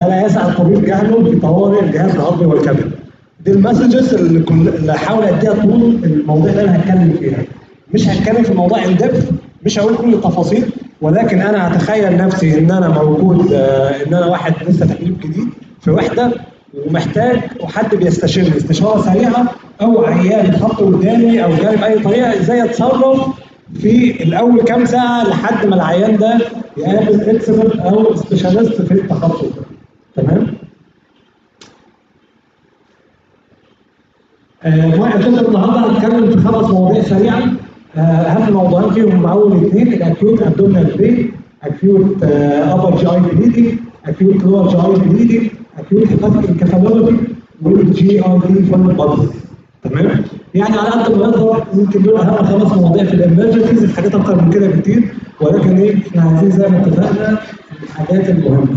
فلا يسع الطبيب جهله بطوارئ الجهاز الهضمي والكبد دي المسجز اللي كل اللي هحاول اديها طول المواضيع اللي انا هتكلم فيها مش هتكلم في الموضوع ان ديبث مش هقول كل التفاصيل ولكن انا هتخيل نفسي ان انا موجود آه، ان انا واحد لسه تكليف جديد في وحده ومحتاج وحد بيستشيرني استشاره سريعه او عيان اتحط قدامي او جالي باي طريقه ازاي اتصرف في الاول كام ساعه لحد ما العيان ده يقابل اكسبرت او سبيشاليست في التخصص ده تمام؟ آه، واحد كده النهارده هنتكلم في خمس مواضيع سريعا آه، اهم موضوعين فيهم اول اثنين الاكيوت ابدومينال بين اكيوت ابر جي اي بليدنج اكيوت لور جي اي بليدنج اكيوت هيباتيك انكفالوباثي والجي اي دي فول بادز تمام يعني على قد ما نقدر يمكن دول اهم خمس مواضيع في الامرجنسيز الحاجات اكتر من كده بكتير ولكن ايه احنا عايزين زي ما اتفقنا الحاجات المهمه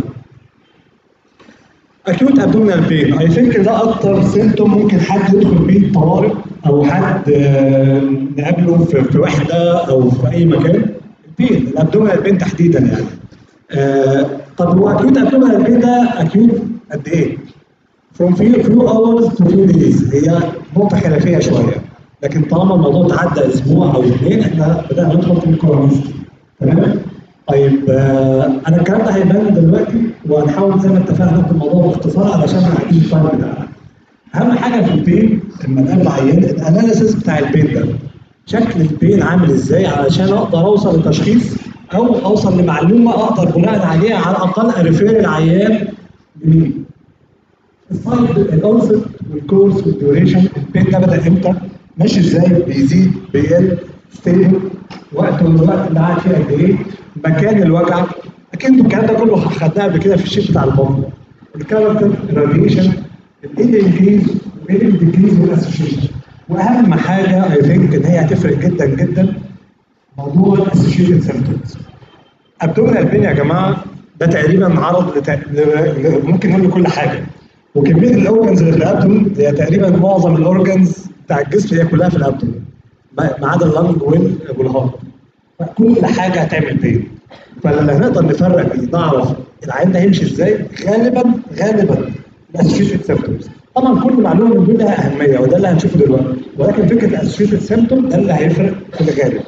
اكيوت ابدومينال بين اي ثينك ده اكتر سيمتوم ممكن حد يدخل بيه الطوارئ او حد آه، نقابله في, في وحده او في اي مكان البين الابدومينال بين تحديدا يعني آه، طب هو اكيوت ابدومينال بين ده اكيوت قد ايه؟ from few, few hours to few days هي نقطه خلافيه شويه لكن طالما الموضوع تعدى اسبوع او اثنين احنا بدانا ندخل في الكورونيستي تمام؟ طيب آه، انا الكلام ده هيبان دلوقتي وهنحاول زي ما اتفقنا ناخد الموضوع باختصار علشان نعدي التايم بتاعنا. اهم حاجه في البين لما نقابل عيان الاناليسيس بتاع البين ده شكل البين عامل ازاي علشان اقدر اوصل لتشخيص او اوصل لمعلومه اقدر بناء عليها على الاقل اريفير العيان لمين؟ السايد الاونست والكورس والديوريشن البين ده بدا امتى؟ ماشي ازاي؟ بيزيد بيقل ستيبل وقت والوقت اللي قاعد فيه قد ايه؟ مكان الوجع اكيد الكلام ده كله خدناه قبل كده في الشيت بتاع البطن الكاركتر الراديشن الايه انكريز وايه الديكريز والاسوشيشن واهم حاجه اي ثينك ان هي هتفرق جدا جدا موضوع الاسوشيتد سيمبتومز ابدومينال بين يا جماعه ده تقريبا عرض لت... ل... ممكن نقول لكل حاجه وكميه الاورجنز اللي في الابدومين هي تقريبا معظم الاورجنز بتاع الجسم هي كلها في الابدومين ما ما عدا اللنج وال- والهارت كل حاجه هتعمل بين فلما نقدر نفرق بين نعرف العيان ده هيمشي ازاي غالبا غالبا الاسوشيتد سيمبتومز طبعا كل معلومه من دول لها اهميه وده اللي هنشوفه دلوقتي ولكن فكره الاسوشيتد سيمبتوم ده اللي هيفرق في الغالب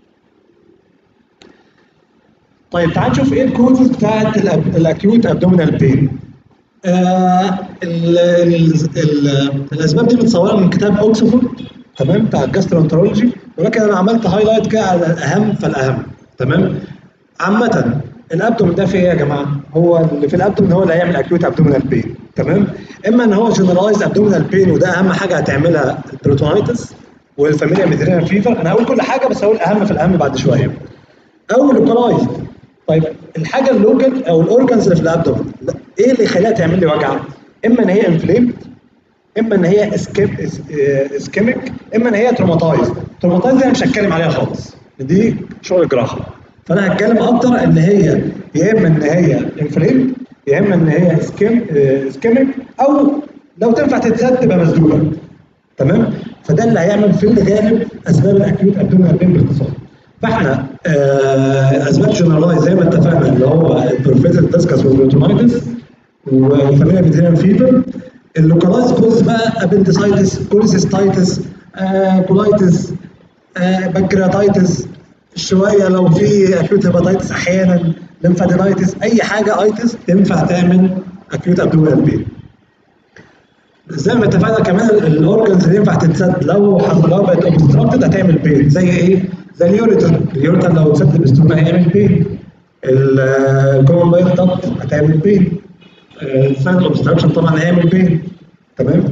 طيب تعال نشوف ايه الكوزز بتاعت الاكيوت ابدومينال بين آه ال ال ال الاسباب دي متصوره من كتاب اوكسفورد تمام بتاع الجاسترونترولوجي ولكن انا عملت هايلايت كده على الاهم فالاهم تمام عامة الابدومين ده في ايه يا جماعه؟ هو اللي في الابدومين هو اللي هيعمل اكيوت ابدومينال بين تمام؟ اما ان هو جنرالايز ابدومينال بين وده اهم حاجه هتعملها البروتونايتس والفاميليا ميدرينا فيفر انا هقول كل حاجه بس هقول اهم في الاهم بعد شويه. او لوكالايزد طيب الحاجه اللوكال او الاورجنز اللي في الابدومين لا، ايه اللي يخليها تعمل لي وجع؟ اما ان هي انفليمد اما ان هي اسكيميك اما ان هي تروماتايز تروماتايز دي انا مش هتكلم عليها خالص دي شغل جراحه فانا هتكلم اكتر ان هي يا اما ان هي انفليمد يا اما ان هي اسكيم اسكيميك او لو تنفع تتسد تبقى مسدوده تمام فده اللي هيعمل في الغالب اسباب الاكيوت ابدومينال بين باختصار فاحنا آه اسباب جنرالايز زي ما اتفقنا اللي هو البروفيتد ديسكس والبروتونايتس والفاميليا ميدريان فيفر اللوكالايز كوز بقى ابندسايتس كوليسيستايتس آه كولايتس آه بنكرياتايتس شويه لو في اكيوت هيباتايتس احيانا ليمفادينايتس اي حاجه ايتس تنفع تعمل اكيوت ابدومينال بين زي ما اتفقنا كمان الاورجنز اللي ينفع تتسد لو لو بقت اوبستراكتد هتعمل بين زي ايه؟ زي اليوريتر اليوريتر لو اتسد باستروما هيعمل بين الكومن بايل دكت هتعمل بين السايد اوبستراكشن طبعا هيعمل بين تمام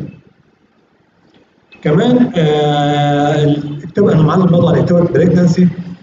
كمان آه اكتب انا معلم برضه على اكتب بريجنسي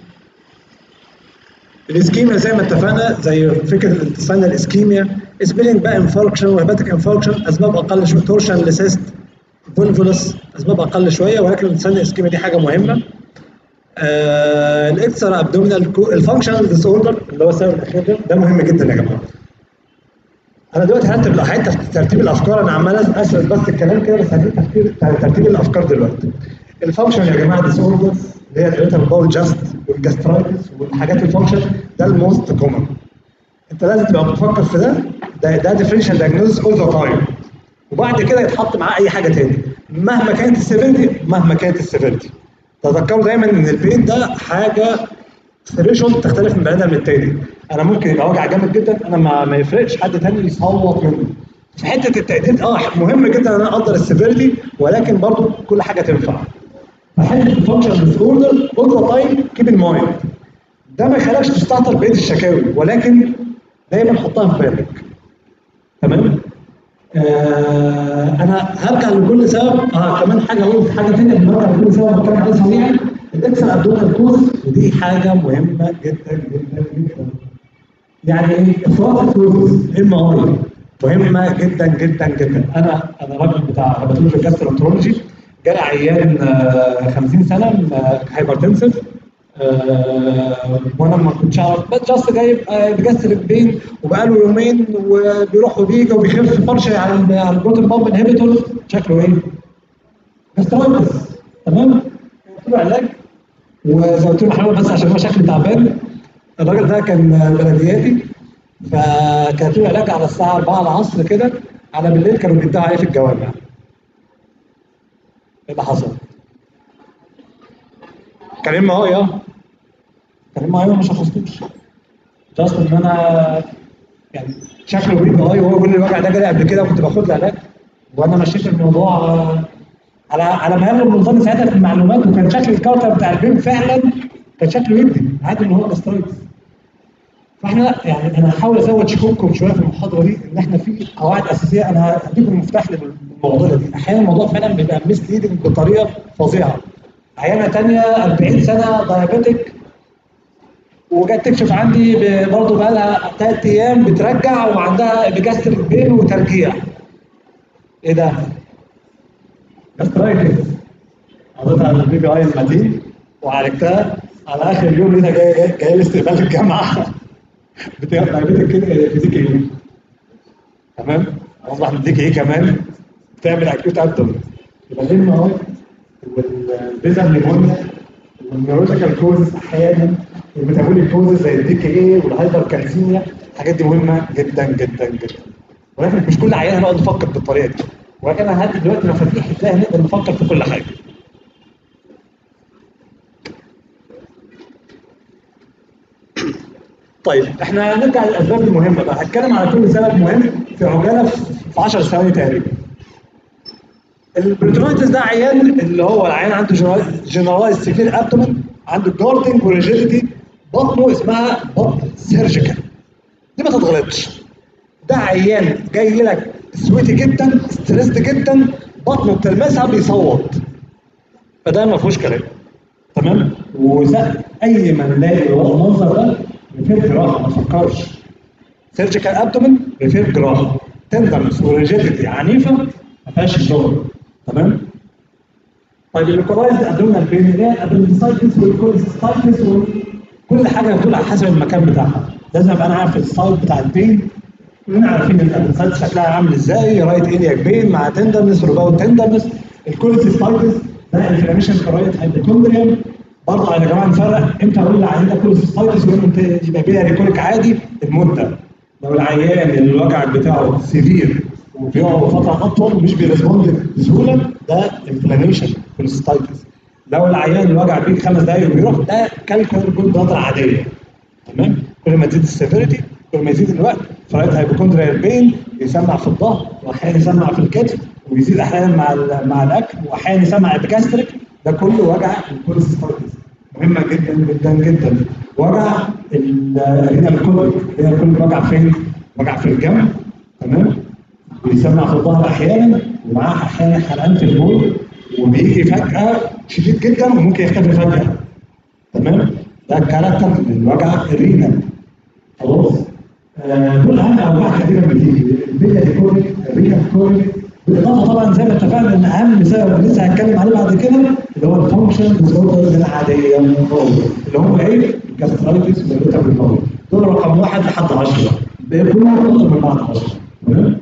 الاسكيميا زي ما اتفقنا زي فكره الانتصال الاسكيميا سبيلنج بقى انفاركشن وهيباتيك انفاركشن اسباب اقل شويه تورشن لسيست فولفولس اسباب اقل شويه ولكن الانتصال الاسكيميا دي حاجه مهمه آه الاكسترا ابدومينال الفانكشنال ديس اوردر اللي هو السبب الاخير ده ده مهم جدا يا جماعه انا دلوقتي هرتب حته في ترتيب الافكار انا عمال اسرد بس الكلام كده بس هرتب ترتيب ترتيب الافكار دلوقتي الفانكشن يا جماعه ديس اوردرز اللي هي الريتال باول جاست والجاسترايتس والحاجات الفانكشن ده الموست كومن انت لازم تبقى بتفكر في ده ده ده ديفرنشال دايجنوز اول ذا تايم وبعد كده يتحط معاه اي حاجه تاني مهما كانت السيفيرتي مهما كانت السيفيرتي تذكروا دايما ان البين ده حاجه ثريشولد تختلف من بني ادم للتاني انا ممكن يبقى وجع جامد جدا انا ما, ما يفرقش حد تاني يصوت منه في حته التقدير اه مهم جدا ان انا اقدر السيفيرتي ولكن برضو كل حاجه تنفع فحته الفانكشن ديس اوردر اول ذا تايم كيب ان مايند ده ما يخليكش تستهتر بقيه الشكاوي ولكن دايما حطها في بالك تمام آه انا هرجع لكل سبب اه كمان حاجه اقول حاجه ثانيه بنرجع لكل سبب بتكلم عليه سريعا الاكسل ابدومينال كوز ودي حاجه مهمه جدا جدا جدا يعني ايه افراط الكوز ام اي مهمه جدا جدا جدا انا انا راجل بتاع هيباتولوجي جاسترونترولوجي جالي عيان آه 50 سنه هايبرتنسف آه وانا ما كنتش اعرف بس جاست جايب آه بيجسر بين وبقاله يومين وبيروح وبيجي وبيخف فرشه على على البروتين بامب انهبيتور شكله ايه؟ جاسترايتس تمام؟ قلت له علاج وزي ما قلت له حاول بس عشان هو شكله تعبان الراجل ده كان بلدياتي فكانت له علاج على الساعه 4 العصر كده على بالليل كانوا بيدعوا عليه في الجوامع ايه اللي حصل؟ كريم معايا كريم معايا ما شخصتوش جاست ان انا يعني شكله ويك اي وهو بيقول لي الوجع ده جالي قبل كده وكنت باخد له علاج وانا مشيت الموضوع على على ما يبلغ النظام ساعتها في المعلومات وكان شكل الكارتر بتاع البين فعلا كان شكله يدي عادي ان هو جاسترايتس فاحنا يعني انا هحاول ازود شكوككم شويه في المحاضره دي ان احنا في قواعد اساسيه انا هديكم المفتاح للمعضله دي احيانا الموضوع فعلا بيبقى مسليدنج بطريقه فظيعه عيانه ثانيه 40 سنه دايابيتك وجت تكشف عندي برضه بقى لها ثلاث ايام بترجع وعندها بجاستريك بين وترجيع. ايه ده؟ جاسترايتس قضيتها على البي بي اي المتين وعالجتها على اخر اليوم لقيتها جايه جايه جاي لاستقبال الجامعه دايابيتك كده فيزيك ايه؟ تمام؟ اصبح مديك ايه كمان؟ بتعمل اكيوت ابدومن يبقى ليه اهو والبيزا نيمونيا والنيوروتيكال كوزز احيانا والميتابوليك كوزز زي الدي كي اي والهايبر كالسيميا الحاجات دي مهمه جدا جدا جدا ولكن مش كل عيان هنقعد نفكر بالطريقه دي ولكن انا هدي دلوقتي مفاتيح ازاي هنقدر نفكر في كل حاجه طيب احنا هنرجع للاسباب المهمه بقى هتكلم على كل سبب مهم في عجاله في 10 ثواني تقريبا البروتونيتس ده عيان اللي هو العيان عنده جنرالايز سيفير ابدومن عنده جاردنج وريجيديتي بطنه اسمها بطن سيرجيكال دي ما تتغلطش ده عيان جاي لك سويتي جدا ستريسد جدا بطنه بتلمسها بيصوت فده ما فيهوش كلام تمام واي ما نلاقي المنظر ده بيفيد جراحه ما تفكرش سيرجيكال ابدومن بيفيد جراحه تندرنس وريجيديتي عنيفه ما فيهاش شغل تمام طيب اللوكالايزد ابدومينال بين اللي هي الابندسايتس والكوليستايتس كل حاجه بتقول على حسب المكان بتاعها لازم ابقى انا عارف السايت بتاع البين كلنا عارفين الابندسايتس شكلها عامل ازاي رايت الياك بين مع تندرنس رباوت تندرنس الكوليستايتس ده انفلاميشن في رايت هايبوكوندريوم برضه يا جماعه نفرق امتى اقول العيان ده كوليستايتس وامتى يبقى بيها ريكوليك عادي المده لو العيان اللي الوجع بتاعه سيفير وبيقعد فتره اطول مش بيرسبوند بسهوله ده انفلاميشن كوليستايتس لو العيان الوجع بيه خمس دقايق وبيروح ده كالكول جود بلاتر عاديه تمام كل ما تزيد السيفيريتي كل ما يزيد الوقت فرايت هايبوكوندريال بين بيسمع في الظهر واحيانا يسمع في الكتف ويزيد احيانا مع مع الاكل واحيانا يسمع ابيجاستريك ده كله وجع الكوليستايتس مهمه جدا جدا جدا وجع الرينال كوليك الرينال كوليك وجع فين؟ وجع في الجنب تمام بيسمع في الظهر احيانا ومعاه احيانا حرقان في البول وبيجي فجاه شديد جدا وممكن يختفي فجاه تمام ده الكاركتر للوجع الرينال خلاص آه دول اهم اوجاع كثيره بتيجي البيتا كوريك الرينال كوريك بالاضافه طبعا زي ما اتفقنا ان اهم سبب لسه هنتكلم عليه بعد كده اللي هو الفانكشن ديسوردرز العاديه اللي هم ايه؟ الجاسترايتس والريتابل دول رقم واحد لحد 10 كلهم اكتر من بعض 10 تمام؟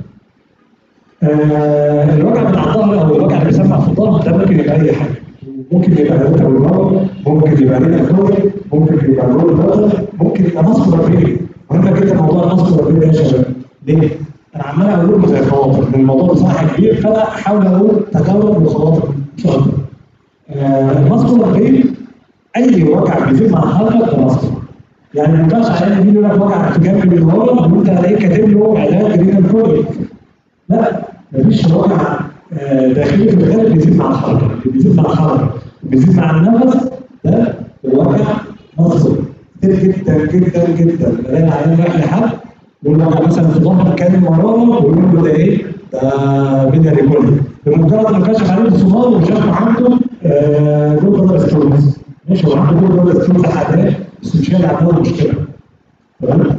آه الوجع بتاع الظهر او الوجع اللي بيسمع في الظهر ده ممكن يبقى اي حاجه ممكن يبقى ريتا والمرض ممكن يبقى ريتا كوري ممكن يبقى رول بلازر ممكن يبقى ماسكولار بيلي مهم جدا موضوع الماسكولار بيلي يا شباب ليه؟ انا عمال اقول لكم زي خواطر لان الموضوع بصراحه كبير فانا احاول اقول تجارب وخواطر ان شاء الله. آه، الماسكولار بين اي وجع بيزيد مع الحركه ده ماسكولار. يعني ما ينفعش عيان يجي يقول لك وجع في جنب من ورا وانت هتلاقيه كاتب له علاج رينال كوليك. لا مفيش وجع آه، داخلي في الغالب بيزيد مع الحركه، بيزيد مع الحركه، بيزيد مع النفس ده الوجع ماسكولار. كتير جدا جدا جدا الاقي عيان رايح لحد يقول له مثلا في ظهر كان مراره ويقول له ده ايه؟ ده فيديا ريكورد بمجرد ما كشف عليه الصمام وشاف عنده آه، جول بلاد ستونز ماشي هو عنده جول بلاد ستونز حاجات بس مش هي اللي عندها مشكله تمام؟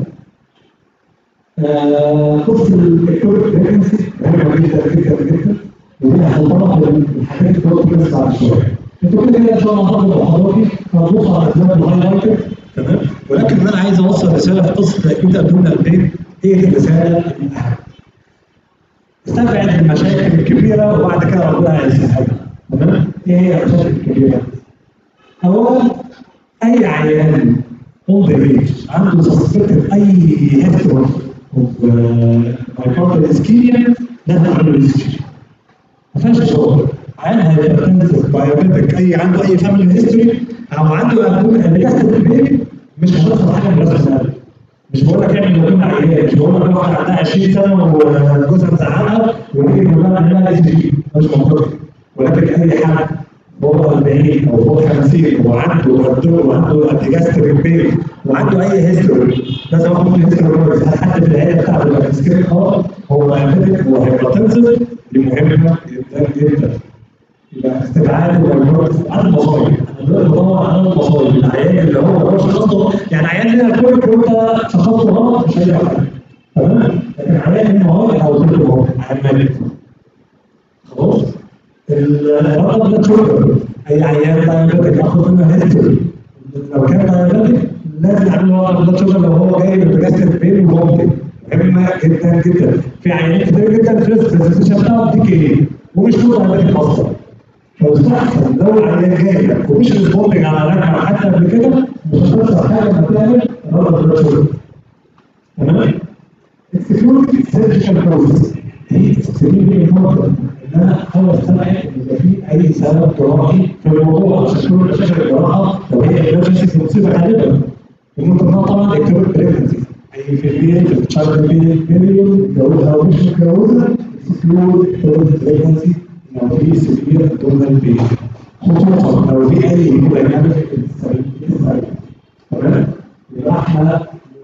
آه، بص الكتوريك بريجنسي مهمه جدا جدا جدا ودي هتطلع الحاجات اللي قلت لسه بعد شويه انتوا كده كده ان شاء الله هتاخدوا محاضراتي هنبص على الاسباب الهايلايتد تمام ولكن انا عايز اوصل رساله في قصه اكيد ابدون البيت هي دي الرساله الاهم استبعد المشاكل الكبيره وبعد كده ربنا هيسهلها تمام ايه هي المشاكل الكبيره؟ اولا اي عيان اولد ايج عنده سسبكتد اي هيستوري اوف مايكروبيال اسكيميا لازم نعمل له اسكيميا ما فيهاش شغل عيان هايبرتنسف بايوبيتك اي عنده اي فاميلي هيستوري او عنده ابيجاستيك بيبي مش هنخسر حاجه من راس المال مش بقول لك اعمل لو كنا عيان مش بقول لك واحد عندها 20 سنه وجوزها مزعلها ونيجي نقول لها عندها اس جي مش منطقي ولكن اي حد فوق 40 او فوق 50 وعنده الدور وعنده ابيجاستيك بيبي وعنده اي هيستوري لازم اخد من الهيستوري هل حد في العيله بتاعته يبقى سكين اه هو دايابيتك وهيبرتنسف دي مهمه جدا جدا يبقى استبعاد والجرس عن المصايب انا دلوقتي بدور على المصايب العيان اللي هو هو شخصه يعني عيان هنا كل وانت شخصته غلط مش هيعرف تمام لكن عيان هنا هو او كل هو عيان مالك خلاص الرقم ده تريجر اي عيان دايابيتك اخد منه هيستوري لو كان دايابيتك لازم اعمل له رقم ده تريجر لو هو جاي من بجاستة بين وممكن مهمه جدا جدا في عيانين كتير جدا في الريسك بتاعهم دي كي ومش كله دايابيتك اصلا فاستحسن لو العيان جاي لك ومش ريسبوندنج على رقم حتى قبل كده مش هتخسر حاجه لما تعمل الرقم ده تريجر تمام؟ اكسكلود سيرجيكال بروسس دي اكستريملي امبورتنت ان انا احاول استبعد ان يبقى في اي سبب جراحي في الموضوع عشان كل مشاكل الجراحه لو هي ايمرجنسي مصيبه غالبا وممكن طبعا اكتوبر بريجنسي اي في البيت في التشايلد بيريود جوزها او مش متجوزه اكسكلود اكتوبر بريجنسي لو في سيفير ابدومينال بين خصوصا لو في اي دايناميك تمام يبقى احنا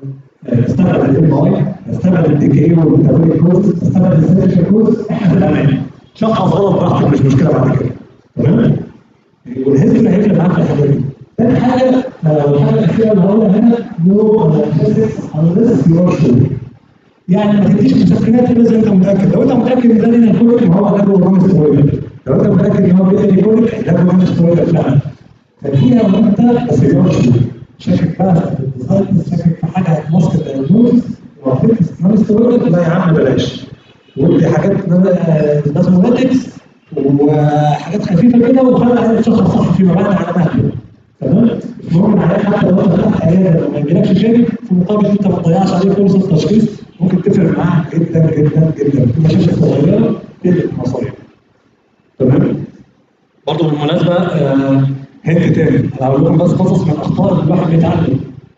استبعد الام اي استبعد الديكي والتابليك كورس استبعد السيرجيكال كورس احنا في الامان شخص غلط براحتك مش مشكله بعد كده تمام والهيستوري هيفرق معاك في الحاجه دي تاني حاجه الحاجه الاخيره اللي هقولها هنا نو اناليسيس اناليسيس يور يعني ما تديش مسكنات الا اذا انت متاكد لو انت متاكد ان ده لنا كوليك ما هو ده هو سترويد لو انت متاكد ان هو بيدي كوليك ده هو سترويد فعلا ففيها وانت بس يور شاكك بقى في الديزاين شاكك في حاجه هتمسك الدايجنوز وهتفكس نون سترويد لا يا عم بلاش ودي حاجات بازمولاتكس وحاجات خفيفه كده وخلي عليها تشخص صح فيما بعد على مهله تمام المهم عليك حتى لو انت فتحت عياده وما يجيلكش شيء في مقابل انت ما تضيعش عليه فرصه تشخيص ممكن تفرق معاك جدا جدا جدا في مشاكل صغيره تقلق مصاريف تمام برضه بالمناسبه آه هنت تاني انا هقول لكم بس قصص من الاخطاء اللي الواحد بيتعلم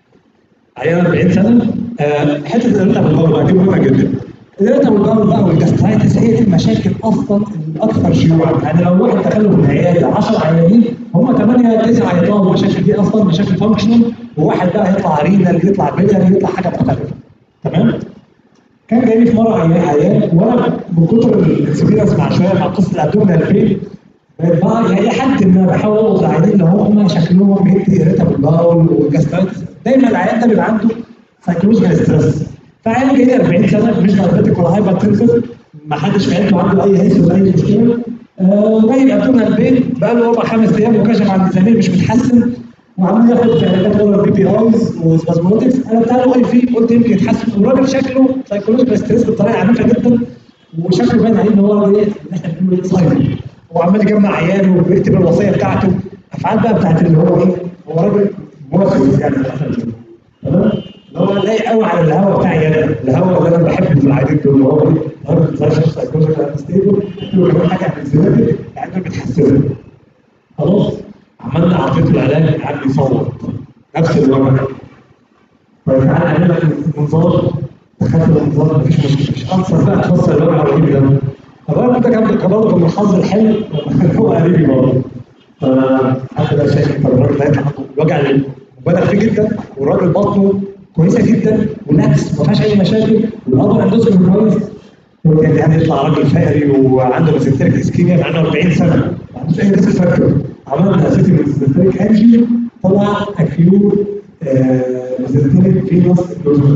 عيان 40 سنه آه حته الارتب البول دي مهمه جدا الارتب البول بقى والجاسترايتس هي دي المشاكل اصلا الاكثر شيوعا يعني لو واحد دخل في العياده 10 عيانين هم 8 9 هيطلعوا المشاكل دي اصلا مشاكل فانكشنال وواحد بقى هيطلع رينال يطلع بيلر يطلع حاجه مختلفه تمام كان جاي لي في مره عيان عيان وانا من كتر الاكسبيرينس مع شويه مع قصه الابدومينال فين بقى يعني حد ما بحاول اضغط العيانين اللي هم شكلهم يدي اريتابل باول وجاسترايتس دايما العيان ده بيبقى عنده سايكولوجيكال ستريس فعيان جاي 40 سنه مش دايابيتيك ولا هايبر تنسف ما حدش في عيلته عنده اي هيس ولا اي مشكله جاي ابدومينال البيت بقى له اربع خمس ايام وكشف عن الزميل مش متحسن وعمال ياخد في علاجات بي بي ايز وسبازموتكس انا بتاع له اي في قلت يمكن يتحسن والراجل شكله سايكولوجيكال ستريس بطريقه عنيفه جدا وشكله باين عليه ان هو ايه ان احنا بنقول ايه صايم وعمال يجمع عياله وبيكتب الوصيه بتاعته افعال بقى بتاعت اللي هو ايه هو راجل موسوس يعني تمام اللي هو لايق قوي على الهواء بتاعي انا الهواء اللي انا بحبه في العادين دول اللي هو ايه الهواء زي شخص سايكولوجي ستيبل كمان حاجه عن الزيادة يعني بتحسنه خلاص عملنا عطيته العلاج قعد يصوت نفس الوجع طيب تعالى نعمل لك منظار دخلت المنظار مفيش مشكله مش اكثر بقى تفسر الوجع الرهيب ده فبقى ده كان برضه كان من الحظ الحلو هو قريبي برضه فحتى ده شايف طب الراجل ده يطلع الوجع اللي مبالغ فيه جدا والراجل بطنه كويسه جدا والنفس ما فيهاش اي مشاكل والامر اندوسكوبي كويس يعني يعني يطلع راجل فقري وعنده ميزنتريك اسكيميا مع انه 40 سنه ما عندوش اي ريسك فاكتور عملنا سيتي ميزنتريك انجي طلع اكيوت ميزنتريك فينوس اكلوجن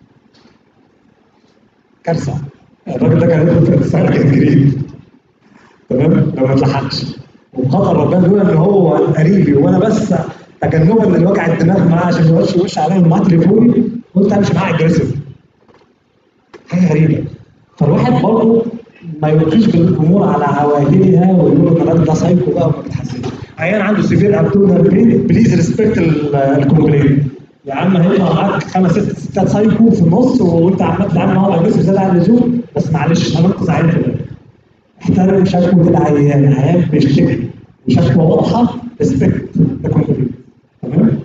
كارثه الراجل ده كان يدخل في السنه كان جريد تمام لو ما اتلحقش وقدر ربنا لولا ان هو قريبي وانا بس تجنبا للوجع الدماغ معاه عشان ما يقولش وش عليا معاه تليفوني قلت امشي معاه اجريسيف حاجه غريبه فالواحد برضه ما يلقيش بالامور على عواهلها ويقول ان الراجل ده سايكو بقى وما بيتحسنش عيان عنده سيفير ابدومينال بين بليز ريسبكت الكومبلين يا عم هيطلع معاك خمس ست ستات سايكو في النص وانت عمال تتعامل معاهم اجريسيف زياده عن اللزوم بس معلش هننقذ عيان في الاخر احترم شكوى العيان العيان بيشتكي وشكوى واضحه ريسبكت الكومبلين تمام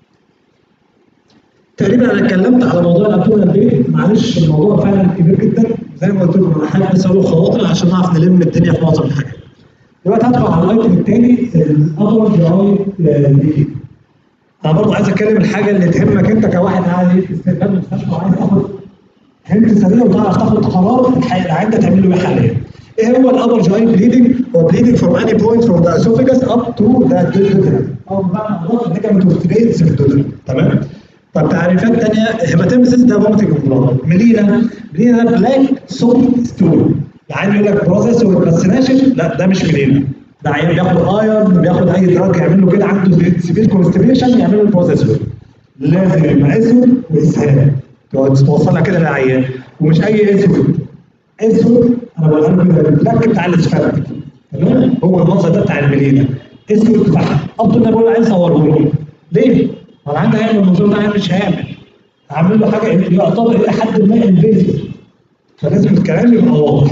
تقريبا انا اتكلمت على موضوع الابدومينال بين معلش الموضوع فعلا كبير جدا زي ما قلت لكم انا حابب بس اقول خواطر عشان نعرف نلم الدنيا في معظم الحاجات دلوقتي هدخل على الايتم الثاني الابر جاي دي انا برضه عايز اتكلم الحاجه اللي تهمك انت كواحد قاعد في استقبال المستشفى وعايز تاخد هنت سريع وتعرف تاخد قرار العيان ده تعمل له ايه حاليا ايه هو الابر جاي بليدنج هو بليدنج فروم اني بوينت فروم ذا اسوفيجاس اب تو ذا دودرم او بمعنى ادق الليجامنت اوف تريدز في الدودرم تمام طب تعريفات ثانيه هيماتيمسيس ده فومتنج بلاد ميلينا ميلينا بلاك سولت ستول يعني يقول لك بروسيس بس ناشف لا ده مش ميلينا ده عيان بياخد ايرون بياخد اي دراج يعمل له كده عنده سيفير كونستيبيشن يعمل له بروسيس لازم يبقى اسود واسهال توصلها كده للعيان ومش اي اسود اسود انا بقول لكم البلاك بتاع الاسفلت تمام هو المنظر ده بتاع الميلينا اسود فحم افضل انا بقول عايز اصوره له ليه؟ انا عندي هيعمل المنظور ده مش هيعمل هعمل له حاجه يعتبر الى حد ما انفيزيف فلازم الكلام يبقى واضح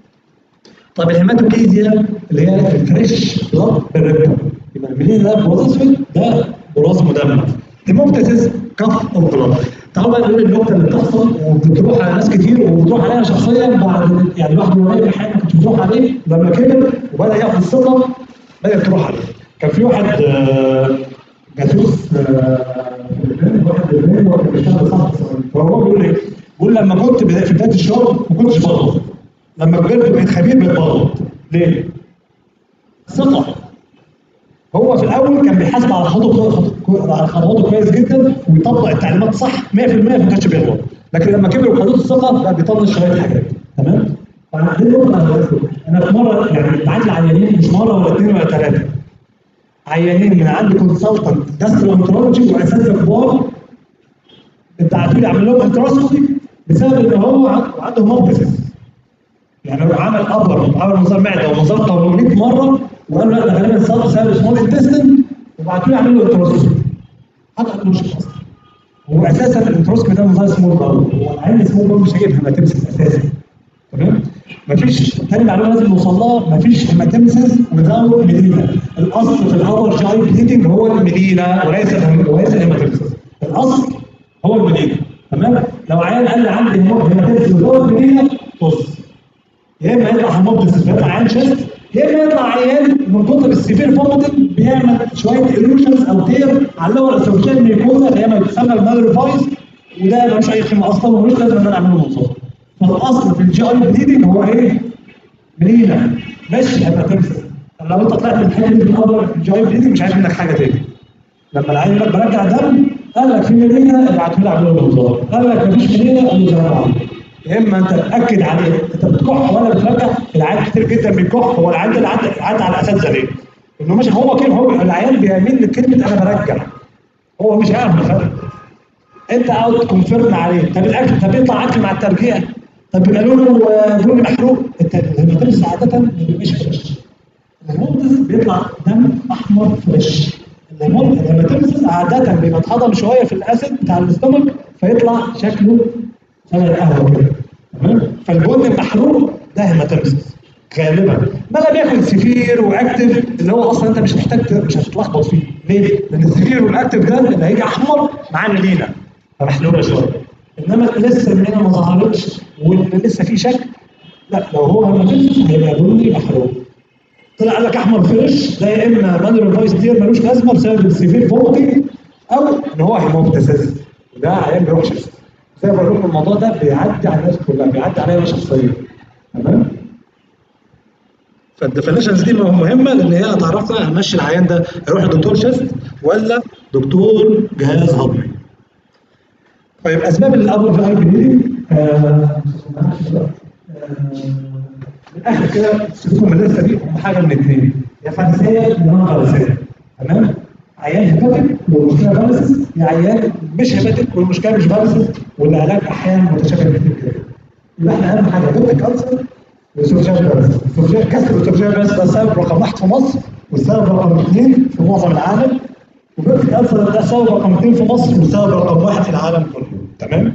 طب الهيماتوكيزيا اللي هي الفريش بلاد بالريبتم يبقى الميلين ده براز اسود ده براز مدمر هيموبتيسيس كف او بلاد تعالوا بقى نقول النقطه اللي بتحصل وبتروح على ناس كتير وبتروح عليها شخصيا بعد يعني الواحد وهو في حياته ما كانتش بتروح عليه لما كبر وبدا ياخد الثقه بدات تروح عليه كان في واحد جاسوس واحد لبناني هو كان بيشتغل صح فهو بيقول ايه؟ بيقول لما كنت في بدايه الشغل ما كنتش بغلط لما كبرت بقيت خبير بقيت بغلط ليه؟ ثقه هو في الاول كان بيحاسب على خطوته على خطواته كويس جدا ويطبق التعليمات صح 100% ما كانش بيغلط لكن لما كبر وخدته الثقه بقى بيطنش شويه حاجات تمام؟ فانا دي النقطه انا في مره يعني بعت العيانين مش مره ولا اثنين ولا ثلاثه عيانين من عند كونسلتنت جاسترونترولوجي واساتذه كبار ابعتوا لي اعمل لهم انتروسكوبي بسبب ان هو عنده موبسس يعني هو عمل ابر وعمل منظار معده ومنظار طول 100 مره وقال لا ده غالبا صار بسبب سمول انتستن وبعتوا لي اعمل له انتروسكوبي حتى مش اصلا هو اساسا الانتروسكوبي ده منظار سمول باول هو العين سمول باول مش هيجيب هيماتيمسس اساسا تمام مفيش تاني معلومه لازم نوصل لها مفيش هيماتيمسس وزاوت ميلينا الاصل في الاور جاي بليدنج هو الميلينا وليس وليس الهيماتيمسس الاصل هو الميلينا تمام لو عيان قال لي عندي هيماتيمسس وزاوت ميلينا بص يا اما يطلع هيموبتس يطلع عيان شيست يا اما يطلع عيان من كتر السيفير فومتنج بيعمل شويه ايروشنز او تير على اللور اسوشيال ميكوزا اللي هي ما بتسمى المالريفايز وده ملوش اي قيمه اصلا وملوش لازم ان انا اعمله منصور فالاصل في الجي اي بليدنج هو ايه؟ ملينا مش هيماتيمسس لو انت طلعت من الحته دي بالاول في الجي اي بليدنج مش عايز منك حاجه تاني لما العيان يقول لك برجع دم قال لك في ملينا ابعتوا لي اعمله منصور قال لك مفيش ملينا قال له زرعه يا اما انت تاكد عليه انت بتكح ولا بترجع العيان كتير جدا بيكح هو العيان ده عدى عدى على الاساتذه ليه؟ انه مش هو كده هو العيان بيميل لكلمه انا برجع هو مش عارف الفرق انت عاوز تكونفيرم عليه طب الاكل طب يطلع اكل مع الترجيع طب بيبقى لونه بني محروق انت الهيماتيمس عاده ما بيبقاش فريش الهيماتيمس بيطلع دم احمر فريش الهيماتيمسيس عاده بيبقى اتهضم شويه في الاسيد بتاع الاستومك فيطلع شكله شبه القهوه كده تمام فالبن المحروق ده هيماتيمسيس غالبا ما لم يكن سفير واكتف اللي هو اصلا انت مش محتاج ت- مش هتتلخبط فيه ليه؟ لان السفير والاكتف ده اللي هيجي احمر معاه ميلينا فمحلوله شويه انما لسه الميلينا ما ظهرتش واللي لسه فيه شك لا لو هو هيماتيمسيس هيبقى بني محروق طلع قال لك احمر فريش ده يا اما مانوال فايس دير ملوش لازمه بسبب السيفير فومتنج او ان هو هيموبتسيس وده عيان بيروح شفت زي ما بقول لكم الموضوع ده بيعدي على الناس كلها بيعدي عليا انا شخصيا تمام فالديفينيشنز دي مهمه لان هي هتعرفنا هنمشي العيان ده هيروح لدكتور شيست ولا دكتور جهاز هضمي طيب اسباب الابر في الاي بليدنج من الاخر كده سيبكم من اللسته دي هم حاجه من اثنين يا فارسيه يا نون فارسيه تمام عيان هيباتيك والمشكله فارسس يا عيان مش هيباتيك والمشكله مش فارسس والعلاج احيانا متشابه كتير جدا يبقى احنا اهم حاجه هيباتيك كانسر والسوفجيال بس السوفجيال كسر السوفجيال بس ده السبب رقم واحد في مصر والسبب رقم اثنين في معظم العالم وبيبتيك كانسر ده سبب رقم اثنين في مصر والسبب رقم واحد في العالم كله تمام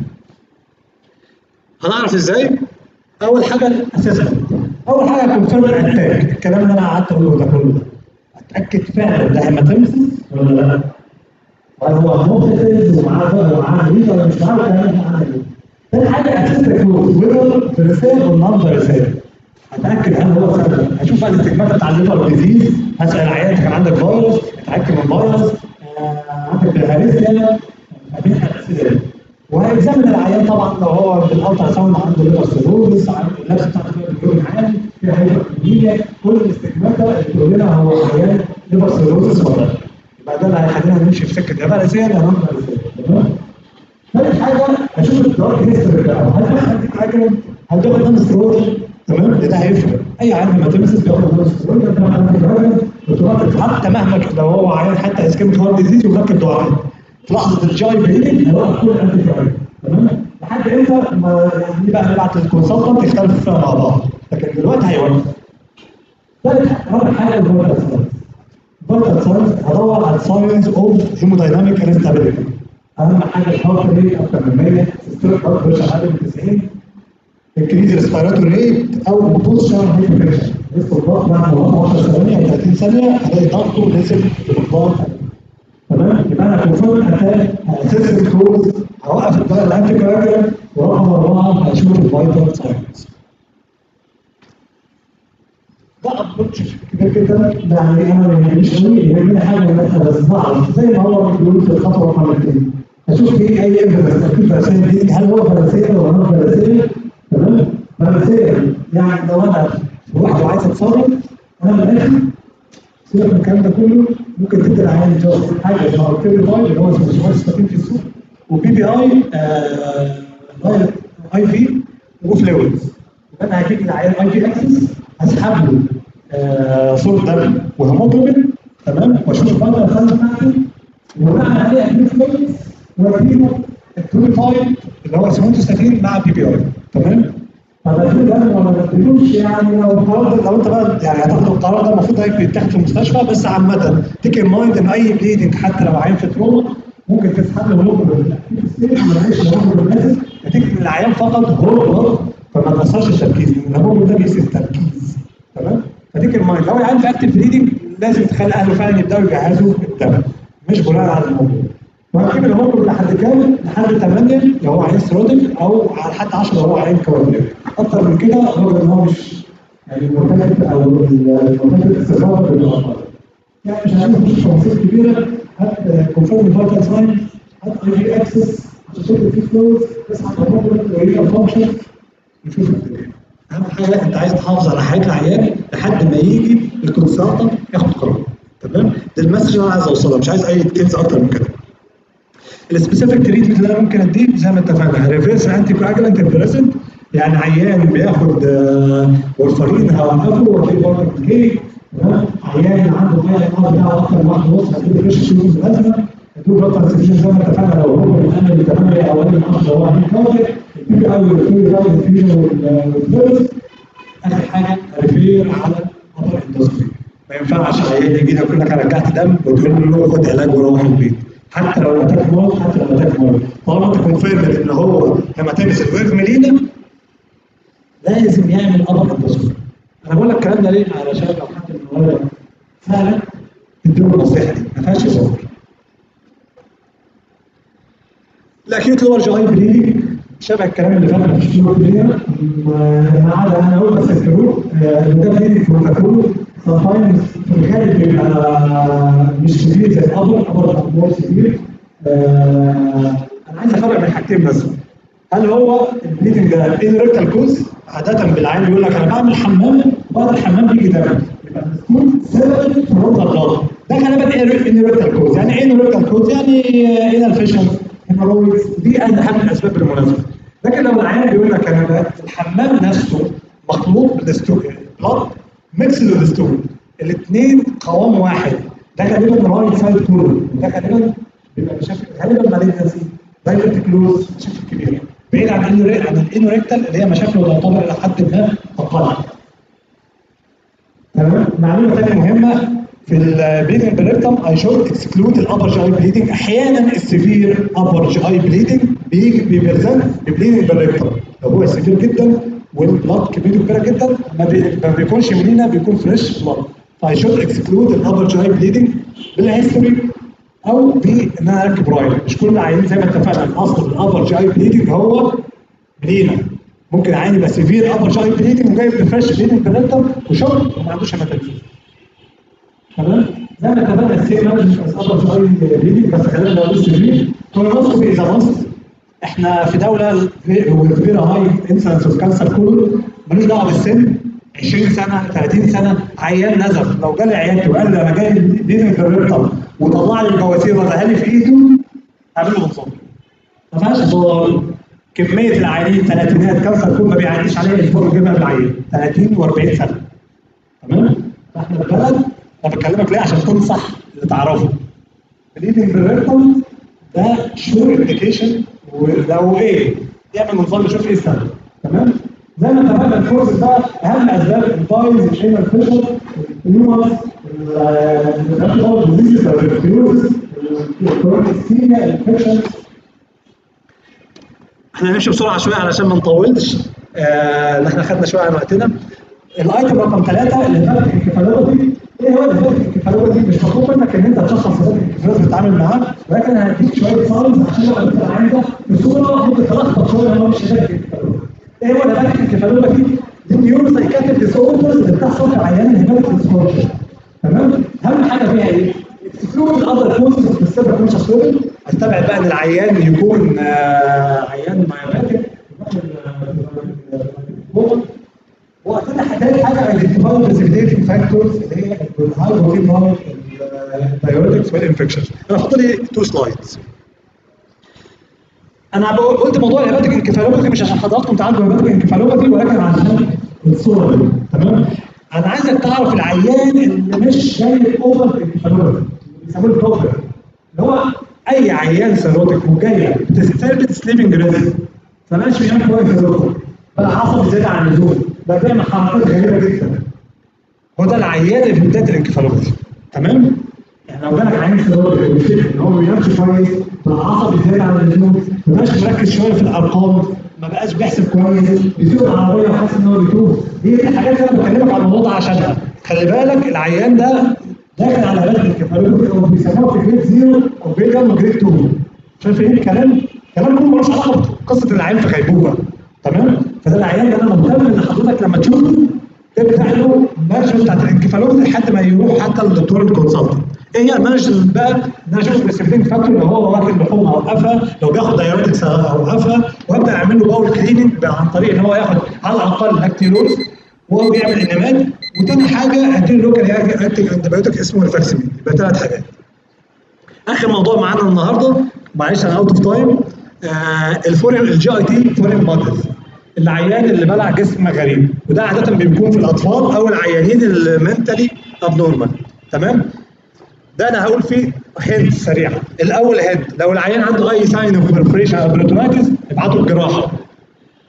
هنعرف ازاي؟ اول حاجه الاسسمنت اول حاجه كونفيرم اتاك الكلام اللي انا قعدت اقوله ده كله ده اتاكد فعلا ده هيماتيمسيس ولا لا هل هو مبتسم ومعاه ومعاه مريض ولا مش معاه الكلام ده عامل ايه تاني حاجه اسس كلوز ويذر فيرسيل والنون فيرسيل اتاكد هل هو فعلا اشوف بقى الاستجمات بتاع الليفر ديزيز هسال العيان انت كان عندك فيروس اتاكد من الفيروس آه، عندك بالهارسيا فدي حاجه اساسيه وهيكزامن العيان طبعا لو هو بالالترا ساوند عنده ليفر سيروزس عنده النفس بتاعته فيها بيقول عالي فيها هايبر كل الاستجمات ده اللي بيقول لنا هو عيان ليفر سيروزس ولا لا يبقى ده اللي هيخلينا نمشي في سكه يا فارسيه يا نون فارسيه تمام ثالث حاجه اشوف الدارك هيستوري بتاعه هل مثلا دي حاجه هل بياخد نون سترويد تمام ده هيفرق اي عيان هيماتيمسيس بياخد نون سترويد ده بياخد حتى مهما كان لو هو عيان حتى اسكيميك هارت ديزيز ومركب دعاء في لحظه الجاي بليدنج هيوقف كل الانتي فايروس تمام لحد امتى ما يعني بقى نبعت للكونسلتنت يختلفوا فيها مع بعض لكن دلوقتي هيوقف ثالث رابع حاجه الفيتال ساينس فيتال ساينس هدور على الساينس اوف هيمودايناميك انستابيليتي اهم حاجه الهارت ريت اكتر من 100 ستيك هارت ريت اقل من 90 انكريز ريسبيراتوري ريت او بوزيشن هايبرتنشن لسه الضغط بعد 10 ثواني او 30 ثانيه هلاقي ضغطه نزل بمقدار تمام يبقى انا كونفيرم اتاك هاسس الكروز هوقف الدواء الانتي كواجولانت ورقم اربعه هشوف الفيتال ساينس ده ابروتش كبير جدا يعني انا ما يهمنيش قوي يهمني حاجه مثلا بس بعرف زي ما هو بيقول في الخطوه رقم اثنين اشوف في اي ايفيدنس اكيد فلسفيه دي هل هو فلسفيه ولا نون فلسفيه تمام فلسفيه يعني لو انا واحد وعايز اتصرف انا من الاخر سيبك من الكلام ده كله ممكن تدي العيان جاست حاجه اسمها بيريفاي اللي هو اسمه سمارت ستاتين في السوق وبي بي اي اي في وفلويدز انا هجيب العيان اي في اكسس هسحب له آه، صوره دم وهيموجلوبين تمام واشوف الفتره الخامسه بتاعته وبناء عليه اجيب فلويدز واديله البيريفاي اللي هو سمونتوستاتين مع بي بي اي تمام فبديله ده ولا ما بديلوش يعني لو قررت لو انت بقى يعني هتاخد القرار ده المفروض هيك بيتاخد في المستشفى بس عامة تيك ان مايند ان اي بليدنج حتى لو عيان في تروما ممكن تسحب له هرمون معلش الهرمون النازل نتيجة ان العيان فقد هرمون فما تاثرش التركيز لان الهرمون ده بيقيس التركيز تمام فتيك ان مايند لو العيان في اكتف بليدنج لازم تخلي اهله فعلا يبداوا يجهزوا الدم مش بناء على الموضوع وهنجيب الهرمون لحد كام؟ لحد 8 لو هو عين ثروتل او على حد 10 لو هو عين كوابليك اكتر من كده الراجل ان هو مش يعني مرتبط او المرتبط استثمار بالارقام يعني مش عايز نخش في تفاصيل كبيره هات كونفيرم فايتال ساين هات اي في اكسس عشان تشوف في فلوز اسمع الهرمون وريال فانكشن نشوف الدنيا اهم حاجه انت عايز تحافظ على حياه العيان لحد ما يجي الكونسلتنت ياخد قرار تمام ده المسج اللي انا عايز اوصلها مش عايز اي ديتيلز اكتر من كده السبيسيفيك تريتمنت اللي انا ممكن اديه زي ما اتفقنا ريفيرس انتي كواجلانت بريزنت يعني عيان بياخد آه، وارفرين هوقفه وفي برضه كيك تمام عيان عنده فيها الامراض بتاعه اكتر من واحد ونص هتدي ريش شوز لازمه هتدوه بلاد ترانسفيوجن زي ما اتفقنا لو هو من اقل من 8 او اقل من 10 لو هو عامل كارديو البي اي والفيري رايد انفيوجن والفيرس اخر حاجه ريفير على الابر اندوسكوبي ما ينفعش عيان يجي لك يقول لك انا رجعت دم وتقول له خد علاج وروح البيت حتى لو اداك موت حتى لو اداك موت طالما انت كونفيرمد ان هو هيماتيمس الويرف ميلينا لازم يعمل ابر اندوسكوبي انا بقول لك الكلام ده ليه؟ علشان لو حد من ورا سالك اديله النصيحه دي ما فيهاش هزار الاكيوت لور جي اي بريدنج شبه الكلام اللي فات في الشهور الدنيا ما عدا انا اقول بس افتكروه ان ده بريدنج بروتوكول sometimes في الغالب بيبقى مش كبير زي الابر ابر مور كبير انا عايز افرق بين حاجتين بس هل هو البليدنج ده انريكتال كوز عاده بالعين يقول لك انا بعمل حمام وبعد الحمام بيجي دم يبقى مسكون سبب في روضه الغلط ده غالبا انريكتال كوز يعني ايه انريكتال كوز يعني انال فيشن هيمورويدز دي اهم الاسباب بالمناسبه لكن لو العيان بيقول لك انا بقى الحمام نفسه مخلوط بالستول بلاد ميكس بالستول الاثنين قوام واحد ده غالبا رايت سايد كله ده غالبا بيبقى بشكل غالبا مالجنسي دايركت كلوز بشكل كبير بعيد عن الانوري عن الانوريكتال اللي هي مشاكله تعتبر الى حد ما اقل تمام معلومه ثانيه مهمه في البليدنج بالريكتم اي شود اكسكلود الابر جي اي بليدنج احيانا السيفير ابر جي اي بليدنج بيجي بيبرزنت ببليدنج بالريكتم لو هو سيفير جدا والبلاد كميته كبيره جدا ما, بي... ما بيكونش منينا بيكون فريش بلاد فاي شود اكسكلود الابر جي اي بليدنج بالهيستوري او بان انا اركب رايل مش كل العيانين زي ما اتفقنا الاصل الابر جي اي بليدنج هو بلينا ممكن عيان يبقى سيفير ابر جي اي بليدنج وجاي بفريش بليدنج بالريكتم وشغل وما عندوش هيماتيمس تمام زي ما اتفقنا السير مانجمنت از ابر جي اي بليدنج بس خلينا نقول سيفير كولونوسكوبي از ماست احنا في دوله فيرا هاي انسلنس اوف كانسر كله ملوش دعوه بالسن 20 سنه 30 سنه عيان نزف لو جالي عيادتي وقال لي انا جاي دين الكمبيوتر وطلع لي البواسير وضعها لي في ايده اعمل له منظار ما فيهاش هزار كميه العيانين ثلاثينات كانسر كل ما بيعديش عليها الفور جيبها بالعيان 30 و40 سنه تمام فاحنا البلد انا بكلمك ليه عشان تنصح اللي تعرفه بليدنج بالريكتم ده شور انديكيشن ولو ايه يعمل منظار يشوف ايه السبب تمام زي ما اتفقنا الكورس ده اهم اسباب البايز الشينال فيشر النيومرس الديزيز او الفيروز الكورونيستيميا الانفكشن احنا هنمشي بسرعه شويه علشان ما نطولش آه احنا خدنا شويه عن وقتنا الايتم رقم ثلاثه اللي هو الانكفالوباثي ايه هو الهيباتيك انكفالوباثي مش مطلوب منك ان انت تشخص الهيباتيك انكفالوباثي تتعامل معاه ولكن هديك شويه ساينز عشان لو انت عندك بصوره ممكن تلخبط شويه ان هو مش هيباتيك ايه هو الهيباتيك انكفالوباثي؟ دي نيورو سايكاتيك ديس اوردرز اللي بتحصل في عيان الهيباتيك ديسفورشن تمام؟ اهم حاجه فيها ايه؟ اكسكلود اذر كوزز في السيرفر كونشس ليفل استبعد بقى ان العيان يكون آه عيان مايوباتيك وقتنا هتلاقي حاجه ايدنتيفاي بريسبيتيشن فاكتورز اللي هي الهاي بروتين الدايوريتكس والانفكشنز انا فاضل لي تو سلايدز انا قلت موضوع الهيباتيك انكفالوباثي مش عشان حضراتكم تعالوا الهيباتيك انكفالوباثي ولكن عشان الصوره دي تمام انا عايزك تعرف العيان اللي مش جاي اوفر انكفالوباثي بيسموه البروفر اللي هو اي عيان سيروتيك وجايه بتستربت سليبنج ريزم فماشي بيعمل كويس يا دكتور بقى عصبي زياده عن اللزوم بقى بيعمل حركات غريبه جدا هو ده العيان اللي في بدايه الانكفالوباثي تمام؟ يعني لو جالك عيان سيروتيك وشايف ان هو ما بينامش كويس بقى عصبي زياده عن اللزوم ما بقاش مركز شويه في الارقام ما بقاش بيحسب كويس بيسوق العربيه وحاسس ان هو بيتوه هي دي الحاجات اللي انا بكلمك عن الموضوع ده عشانها خلي بالك العيان ده داخل على علاج الانكفالوباثي او بيسموها في جريد زيرو او جريد 1 وجريد 2 شايف ايه الكلام؟ كلام كله ملوش علاقه بقصه العيان في غيبوبه تمام؟ فده العيان ده انا مهتم ان حضرتك لما تشوفه تبدا له المانجمنت بتاعت الانكفالوباثي لحد ما يروح حتى للدكتور الكونسلتنت. ايه هي المانجمنت بقى؟ ان انا اشوف البريسبتين فاكتور لو هو واكل لحوم اوقفها، لو بياخد دايوريتكس اوقفها، وابدا اعمل له باول كليننج عن طريق ان هو ياخد على الاقل لاكتيروز وهو بيعمل انامات وتاني حاجه اديله لوكال انتي انتبيوتيك اسمه الفاكسمين يبقى ثلاث حاجات. اخر موضوع معانا النهارده معلش انا اوت اوف تايم الفورين الجي اي تي فورين بادز العيان اللي بلع جسم غريب وده عاده بيكون في الاطفال او العيانين المنتالي ابنورمال تمام ده انا هقول فيه هند سريعه الاول هند لو العيان عنده اي ساين اوف برفريشن او بريتونايتس ابعته الجراحه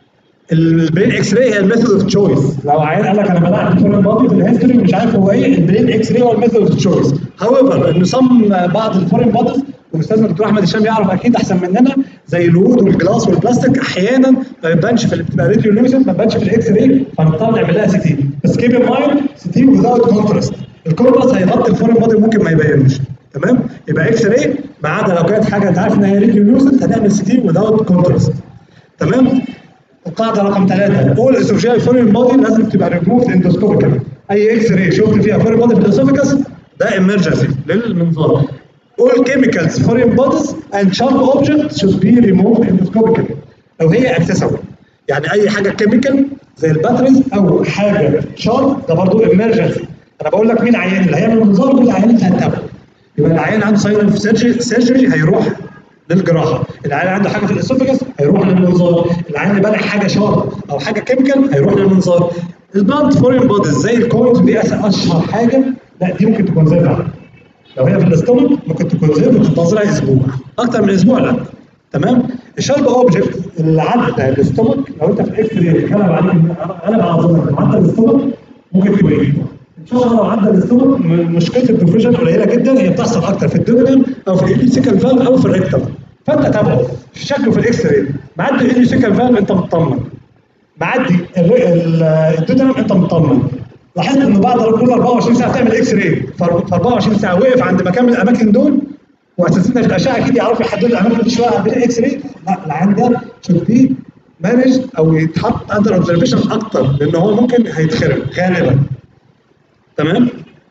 البرين اكس راي هي الميثود اوف تشويس لو عيان قال لك انا بدات الفورين بادي في الهيستوري ومش عارف هو ايه البرين اكس راي هو الميثود اوف تشويس هاويفر ان صم بعض الفورين باديز واستاذنا الدكتور احمد هشام يعرف اكيد احسن مننا زي الوود والجلاس والبلاستيك احيانا ما بتبانش في اللي بتبقى راديو لوسنت ما بتبانش في الاكس راي فنضطر نعمل لها سي تي بس كيب ان مايند سي تي وذاوت كونتراست الكونتراست هيغطي الفورين بادي ممكن ما يبينوش تمام يبقى اكس راي ما عدا لو كانت حاجه انت عارف ان هي راديو لوسنت هتعمل سي تي وذاوت كونتراست تمام القاعده رقم ثلاثه اول اسوشيال فورين بادي لازم تبقى ريموفد اندوسكوبيكال اي اكس راي شفت فيها فورين بادي في الاسوفيكس ده امرجنسي للمنظار all chemicals foreign bodies and sharp objects should be removed endoscopically لو هي accessible يعني اي حاجه كيميكال زي الباتريز او حاجه شارب ده برضه emergency انا بقول لك مين عيان اللي هيعمل منظار والعيان اللي هتتابعه يبقى العيان عنده ساين في سيرجري هيروح للجراحه العيان عنده حاجه في الاسوفجس هيروح للمنظار العيان اللي بلع حاجه شارب او حاجه كيميكال هيروح للمنظار البلانت فورين بوديز زي الكوينز دي اشهر حاجه لا دي ممكن تكون زي بعض لو هي في الاستومك ممكن تكون زي وتنتظرها اسبوع اكتر من اسبوع لا تمام الشرب اوبجكت اللي عدى الاستومك لو انت في الاكس راي قلب عليك قلب على ظهرك عدى الاستومك ممكن تبقى ان شاء الله لو عدى الاستومك مشكله الديفيوجن قليله جدا هي بتحصل اكتر في الدومينال او في الاليسيكال فالف او في الريكتم فانت تابعه شكله في الاكس راي معدي الاليسيكال فالف انت مطمن معدي الدودنم انت مطمن لاحظت انه بعد كل 24 ساعه تعمل اكس راي في 24 ساعه وقف عند مكان من الاماكن دول واساسا في الاشعه اكيد يعرفوا يحددوا الاماكن دي شويه عند الاكس راي لا العيان ده should be مانج او يتحط اندر اوبزرفيشن اكتر لان هو ممكن هيتخرب غالبا تمام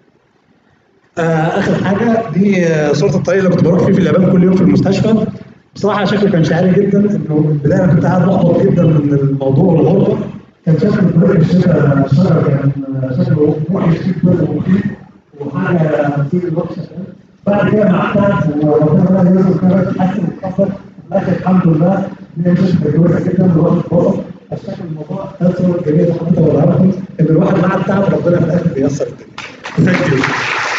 آه اخر حاجه دي آه صوره الطريق اللي كنت بروح فيه في اليابان كل يوم في المستشفى بصراحه شكله كان شعري جدا انه البدايه كنت قاعد محبط جدا من الموضوع والغربه كان شكل طريق الشجره الشجر كان شكله وحش جدا ومخيف وحاجه في الوحشه بعد كده مع التعب وربنا بقى يرزق كده تحسن وتكبر لكن الحمد لله دي مش كويسه جدا الواحد بسط الشكل الموضوع تصور جميل حتى ورا ان الواحد مع التعب ربنا في الاخر بيسر الدنيا. Thank you.